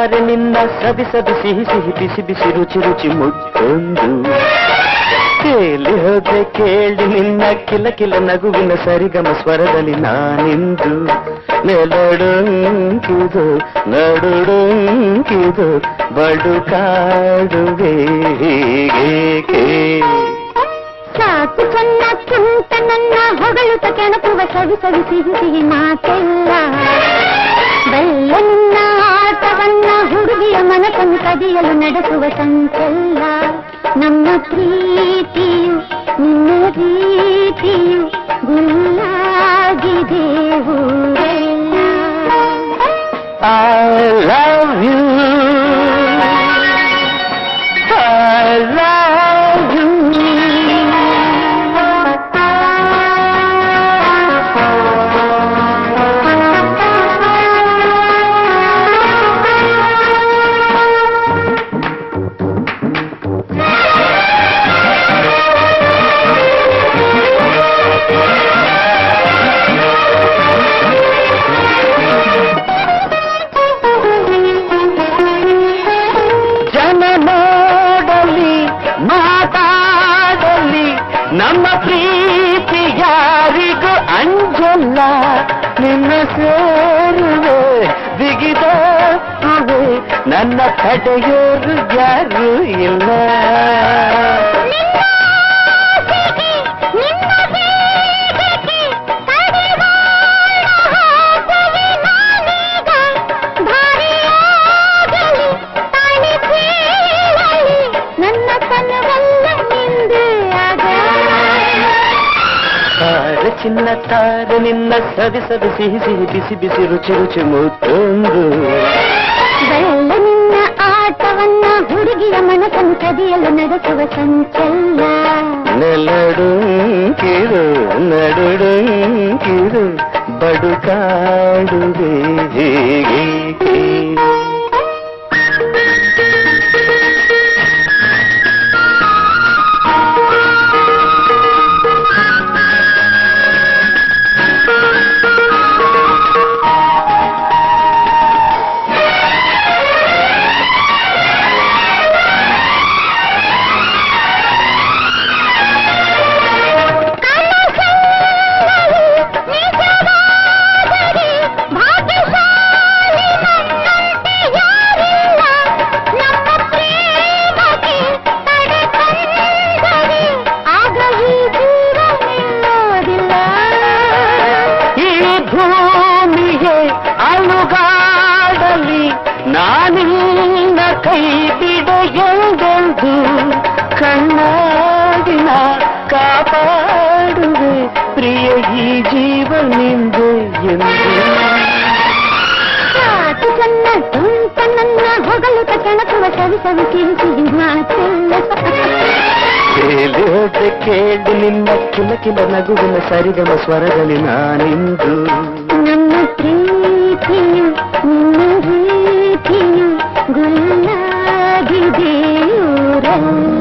ತಾರೆ ನಿನ್ನ ಸದಿ ಸದಿ ಸಿಹಿ ಸಿಹಿ ಬಿಸಿ ಬಿಸಿ ರುಚಿ ರುಚಿ ಮುತ್ತೊಂದು ಕೇಳಿ ಹೋದೆ ಕೇಳಿ ನಿನ್ನ ಕಿಲ ಕಿಲ ನಗುವಿನ ಸರಿಗಮ ಸ್ವರದಲ್ಲಿ ನಾನಿಂದು ನೆಲಡುಂಕಿದು ನಡುಡುಂಕಿದು ಬಡು ಕಾಡುವೆ ಹೀಗೇಕೆ ಸಾಕು ಚೆನ್ನ ತುಂಟ ನನ್ನ ಹೊಗಳುತ್ತ ಕೆಣಕುವ ಸವಿ ಸವಿ ಸಿಹಿ ಸಿಹಿ ಮಾತೆಲ್ಲ ಬೆಲ್ಲ ನಿನ್ನ ಆಟವನ್ನ ಹುಡುಗಿಯ ಮನಸ್ಸನ್ನು ಕದಿಯಲು ನಡೆಸುವ ಸಂಚಲ್ಲ ನಮ್ಮ ಪ್ರೀತಿಯು ನಿನ್ನ ರೀತಿಯು ಗುಲ್ಲಾಗಿದೆ ಊರೆಲ್ಲ I love you. I love you. ಜನ ನೋಡಲಿ ಮಾತಾಡಲಿ ನಮ್ಮ ಪ್ರೀತಿ ಯಾರಿಗೂ ಅಂಜಲ್ಲ ನಿನ್ನ ಸೇರುವೆ ಬಿಗಿದರುವೆ ನನ್ನ ತಡೆಯೋರು ಯಾರು ಇಲ್ಲ ನನ್ನ ತನವಲ್ಲ ನಿಂದೆ ಆಗ ತಾರೆ ಚಿನ್ನ ತಾರೆ ನಿನ್ನ ಸದಿ ಸದಿ ಸಿಹಿ ಸಿಹಿ ಬಿಸಿ ಬಿಸಿ ರುಚಿ ರುಚಿ ಮುತ್ತೊಂದು ಬೆಲ್ಲ ನಿನ್ನ ಆಟವನ್ನ ಹುಡುಗಿಯ ಮನಸ್ಸನ್ನು ಕದಿಯಲು ನಡೆಸುವ ಸಂಚಲ್ಲ ನೆಲಡುಂಕಿರು ನಡುಡುಂಕಿರು ಬಡು ಕಾಡುವೆ ಹೀಗೆ ಈ ಭೂಮಿಗೆ ಅಲುಗಾಡಲಿ ನಾನಿನ್ನ ಕೈ ಬಿಡೆಯೊಂದೊಂದು ಕಣ್ಣಾಡಿನ ಕಾಪಾಡುವೆ ಪ್ರಿಯ ಈ ಜೀವನಿಂದೆ ಎಂದು ಸಣ್ಣ ತುಂಟ ನನ್ನ ಹೊಗಳುತ್ತ ಕೆಣಕುವ ಸವಿ ಸವಿ ಸಿಹಿ ಸಿಹಿ ಮಾತೆಲ್ಲ ಕೇಳಿ ಹೋದೆ ಕೇಳಿ ನಿನ್ನ ಕಿಲ ಕಿಲ ನಗುವಿನ ಸರಿಗಮ ಸ್ವರದಲ್ಲಿ ನಾನಿಂದು ನಮ್ಮ ಪ್ರೀತಿಯು ನಿನ್ನ ರೀತಿಯು ಗುಲ್ಲಾಗಿದೆ ಊರೆಲ್ಲ